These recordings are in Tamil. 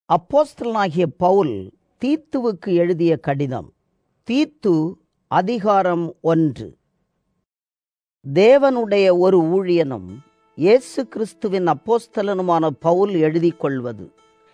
அப்போஸ்தலனாகிய பவுல் தீத்துவுக்கு எழுதிய கடிதம் தீத்து அதிகாரம் ஒன்று தேவனுடைய ஒரு ஊழியனும் இயேசு கிறிஸ்துவின் அப்போஸ்தலனுமான பவுல் எழுதிக் கொள்வது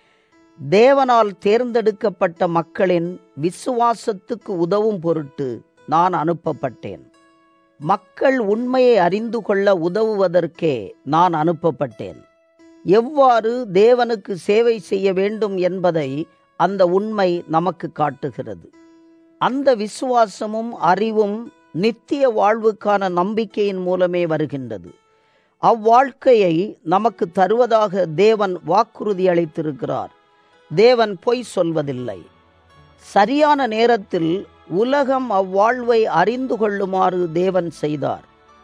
தேவனால் தேர்ந்தெடுக்கப்பட்ட மக்களின் விசுவாசத்துக்கு உதவும் பொருட்டு நான் அனுப்பப்பட்டேன் மக்கள் உண்மையை அறிந்து கொள்ள உதவுவதற்கே நான் அனுப்பப்பட்டேன் எவ்வாறு தேவனுக்கு சேவை செய்ய வேண்டும் என்பதை அந்த உண்மை நமக்கு காட்டுகிறது அந்த விசுவாசமும் அறிவும் நித்திய வாழ்வுக்கான நம்பிக்கையின் மூலமே வருகின்றது அவ்வாழ்க்கையை நமக்கு தருவதாக தேவன் வாக்குறுதி அளித்திருக்கிறார் தேவன் பொய் சொல்வதில்லை சரியான நேரத்தில் உலகம் அவ்வாழ்வை அறிந்து கொள்ளுமாறு தேவன் செய்தார்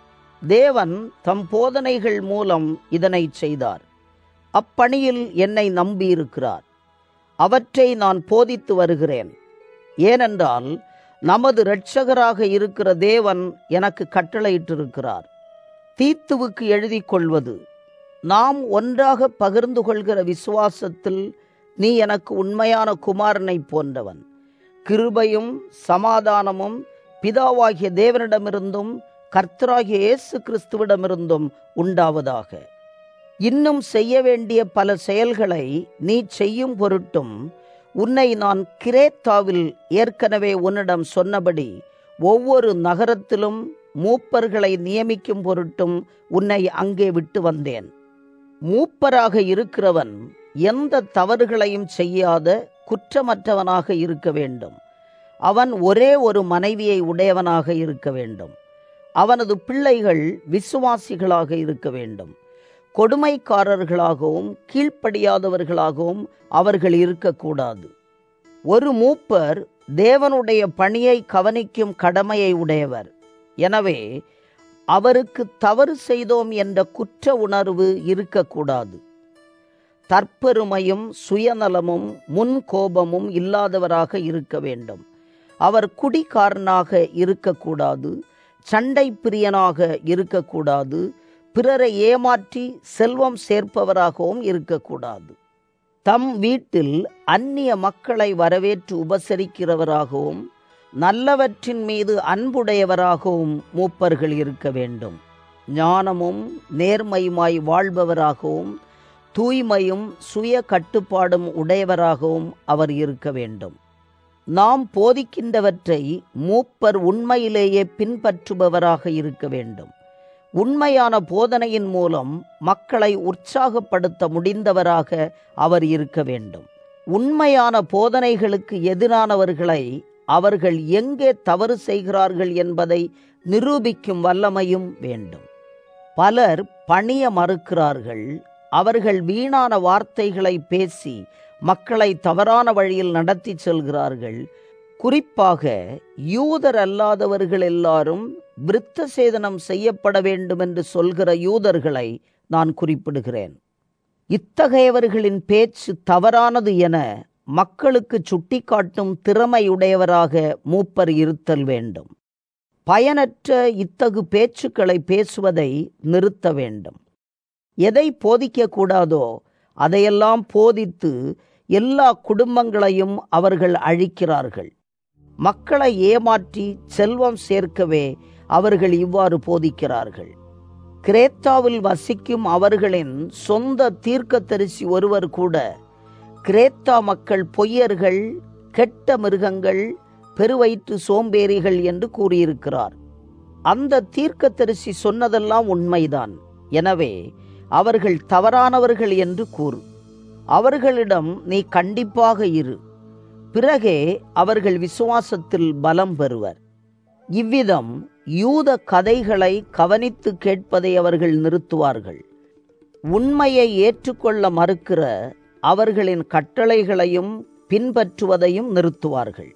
தேவன் தம் போதனைகள் மூலம் இதனை செய்தார் அப்பணியில் என்னை நம்பியிருக்கிறார் அவற்றை நான் போதித்து வருகிறேன் ஏனென்றால் நமது இரட்சகராக இருக்கிற தேவன் எனக்கு கட்டளையிட்டிருக்கிறார் தீத்துவுக்கு எழுதி கொள்வது நாம் ஒன்றாக பகிர்ந்து கொள்கிற விசுவாசத்தில் நீ எனக்கு உண்மையான குமாரனை போன்றவன் கிருபையும் சமாதானமும் பிதாவாகிய தேவனிடமிருந்தும் கர்த்தராகிய இயேசு கிறிஸ்துவிடமிருந்தும் உண்டாவதாக இன்னும் செய்ய வேண்டிய பல செயல்களை நீ செய்யும் பொருட்டும் உன்னை நான் கிரேத்தாவில் ஏற்கனவே உன்னிடம் சொன்னபடி ஒவ்வொரு நகரத்திலும் மூப்பர்களை நியமிக்கும் பொருட்டும் உன்னை அங்கே விட்டு வந்தேன் மூப்பராக இருக்கிறவன் எந்த தவறுகளையும் செய்யாத குற்றமற்றவனாக இருக்க வேண்டும் அவன் ஒரே ஒரு மனைவியை உடையவனாக இருக்க வேண்டும் அவனது பிள்ளைகள் விசுவாசிகளாக இருக்க வேண்டும் கொடுமைக்காரர்களாகவும் கீழ்ப்படியாதவர்களாகவும் அவர்கள் இருக்கக்கூடாது ஒரு மூப்பர் தேவனுடைய பணியை கவனிக்கும் கடமையை உடையவர் எனவே அவருக்கு தவறு செய்தோம் என்ற குற்ற உணர்வு இருக்கக்கூடாது தற்பெருமையும் சுயநலமும் முன் கோபமும் இல்லாதவராக இருக்க வேண்டும் அவர் குடிகாரனாக இருக்கக்கூடாது சண்டை பிரியனாக இருக்கக்கூடாது பிறரை ஏமாற்றி செல்வம் சேர்ப்பவராகவும் இருக்கக்கூடாது தம் வீட்டில் அந்நிய மக்களை வரவேற்று உபசரிக்கிறவராகவும் நல்லவற்றின் மீது அன்புடையவராகவும் மூப்பர்கள் இருக்க வேண்டும் ஞானமும் நேர்மையுமாய் வாழ்பவராகவும் தூய்மையும் சுய கட்டுப்பாடும் உடையவராகவும் அவர் இருக்க வேண்டும் நாம் போதிக்கின்றவற்றை மூப்பர் உண்மையிலேயே பின்பற்றுபவராக இருக்க வேண்டும் உண்மையான போதனையின் மூலம் மக்களை உற்சாகப்படுத்த முடிந்தவராக அவர் இருக்க வேண்டும் உண்மையான போதனைகளுக்கு எதிரானவர்களை அவர்கள் எங்கே தவறு செய்கிறார்கள் என்பதை நிரூபிக்கும் வல்லமையும் வேண்டும் பலர் பணிய மறுக்கிறார்கள் அவர்கள் வீணான வார்த்தைகளை பேசி மக்களை தவறான வழியில் நடத்தி செல்கிறார்கள் குறிப்பாக யூதர் அல்லாதவர்கள் எல்லாரும் விருத்த சேதனம் செய்யப்பட வேண்டும் என்று சொல்கிற யூதர்களை நான் குறிப்பிடுகிறேன் இத்தகையவர்களின் பேச்சு தவறானது என மக்களுக்கு சுட்டிக்காட்டும் திறமையுடையவராக மூப்பர் இருத்தல் வேண்டும் பயனற்ற இத்தகு பேச்சுக்களை பேசுவதை நிறுத்த வேண்டும் எதை போதிக்கக்கூடாதோ அதையெல்லாம் போதித்து எல்லா குடும்பங்களையும் அவர்கள் அழிக்கிறார்கள் மக்களை ஏமாற்றி செல்வம் சேர்க்கவே அவர்கள் இவ்வாறு போதிக்கிறார்கள் கிரேத்தாவில் வசிக்கும் அவர்களின் சொந்த தீர்க்கத்தரிசி ஒருவர் கூட கிரேத்தா மக்கள் பொய்யர்கள் கெட்ட மிருகங்கள் பெருவயிற்று சோம்பேறிகள் என்று கூறியிருக்கிறார் அந்த தீர்க்கத்தரிசி சொன்னதெல்லாம் உண்மைதான் எனவே அவர்கள் தவறானவர்கள் என்று கூறு அவர்களிடம் நீ கண்டிப்பாக இரு பிறகே அவர்கள் விசுவாசத்தில் பலம் பெறுவர் இவ்விதம் யூத கதைகளை கவனித்து கேட்பதை அவர்கள் நிறுத்துவார்கள் உண்மையை ஏற்றுக்கொள்ள மறுக்கிற அவர்களின் கட்டளைகளையும் பின்பற்றுவதையும் நிறுத்துவார்கள்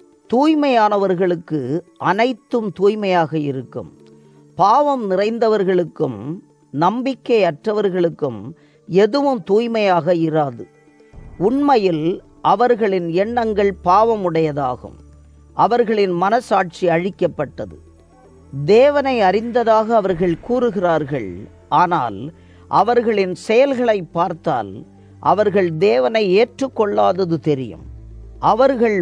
தூய்மையானவர்களுக்கு அனைத்தும் தூய்மையாக இருக்கும் பாவம் நிறைந்தவர்களுக்கும் நம்பிக்கையற்றவர்களுக்கும் எதுவும் தூய்மையாக இராது உண்மையில் அவர்களின் எண்ணங்கள் பாவமுடையதாகும் அவர்களின் மனசாட்சி அழிக்கப்பட்டது தேவனை அறிந்ததாக அவர்கள் கூறுகிறார்கள் ஆனால் அவர்களின் செயல்களை பார்த்தால் அவர்கள் தேவனை ஏற்றுக்கொள்ளாதது தெரியும் அவர்கள்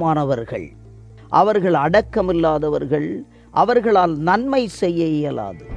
பயங்கரமானவர்கள் அவர்கள் அடக்கமில்லாதவர்கள் அவர்களால் நன்மை செய்ய இயலாது